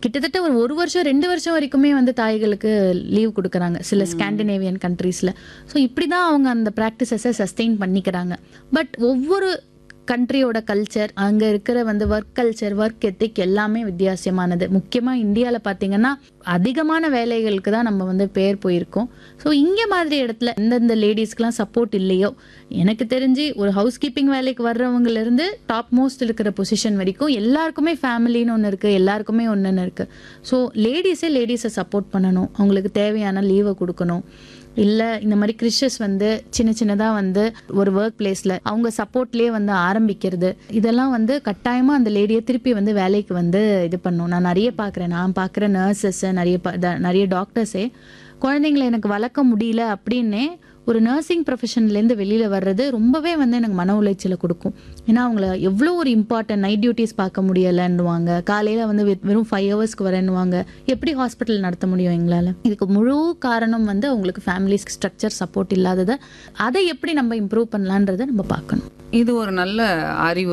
கிட்டத்தட்ட ஒரு ஒரு வருஷம் ரெண்டு வருஷம் வரைக்குமே வந்து தாய்களுக்கு லீவ் கொடுக்குறாங்க சில ஸ்காண்டினேவியன் கண்ட்ரீஸில் ஸோ இப்படி தான் அவங்க அந்த ப்ராக்டிசஸை சஸ்டெயின் பண்ணிக்கிறாங்க பட் ஒவ்வொரு கண்ட்ரியோட கல்ச்சர் அங்கே இருக்கிற வந்து ஒர்க் கல்ச்சர் ஒர்க் எத்திக் எல்லாமே வித்தியாசமானது முக்கியமாக இந்தியாவில் பார்த்தீங்கன்னா அதிகமான வேலைகளுக்கு தான் நம்ம வந்து பேர் போயிருக்கோம் ஸோ இங்கே மாதிரி இடத்துல எந்தெந்த லேடிஸ்க்கெலாம் சப்போர்ட் இல்லையோ எனக்கு தெரிஞ்சு ஒரு ஹவுஸ் கீப்பிங் வேலைக்கு வர்றவங்கலேருந்து டாப் மோஸ்ட் இருக்கிற பொசிஷன் வரைக்கும் எல்லாருக்குமே ஃபேமிலின்னு ஒன்று இருக்குது எல்லாருக்குமே ஒன்றுன்னு இருக்குது ஸோ லேடிஸே லேடிஸை சப்போர்ட் பண்ணணும் அவங்களுக்கு தேவையான லீவை கொடுக்கணும் இல்லை இந்த மாதிரி கிறிஷஸ் வந்து சின்ன சின்னதாக வந்து ஒரு ஒர்க் பிளேஸில் அவங்க சப்போர்ட்லேயே வந்து ஆரம்பிக்கிறது இதெல்லாம் வந்து கட்டாயமாக அந்த லேடியை திருப்பி வந்து வேலைக்கு வந்து இது பண்ணும் நான் நிறைய பார்க்குறேன் நான் பார்க்குற நர்சஸ்ஸை நிறைய ப- த- நிறைய டாக்டர்ஸே குழந்தைங்களை எனக்கு வளர்க்க முடியல அப்படின்னே ஒரு நர்சிங் ப்ரொஃபஷன்லேருந்து வெளியில் வர்றது ரொம்பவே வந்து எனக்கு மன உளைச்சலை கொடுக்கும் ஏன்னா அவங்கள எவ்வளோ ஒரு இம்பார்ட்டன்ட் நைட் டியூட்டிஸ் பார்க்க முடியலைன்னுவாங்க காலையில் வந்து வெ- வெறும் ஃபைவ் ஹவர்ஸ்க்கு வரேன்னுவாங்க எப்படி ஹாஸ்பிட்டல் நடத்த முடியும் எங்களால் இதுக்கு முழு காரணம் வந்து அவங்களுக்கு ஃபேமிலி ஸ்ட்ரக்சர் சப்போர்ட் இல்லாததை அதை எப்படி நம்ம இம்ப்ரூவ் பண்ணலான்றதை நம்ம பார்க்கணும் இது ஒரு நல்ல அறிவு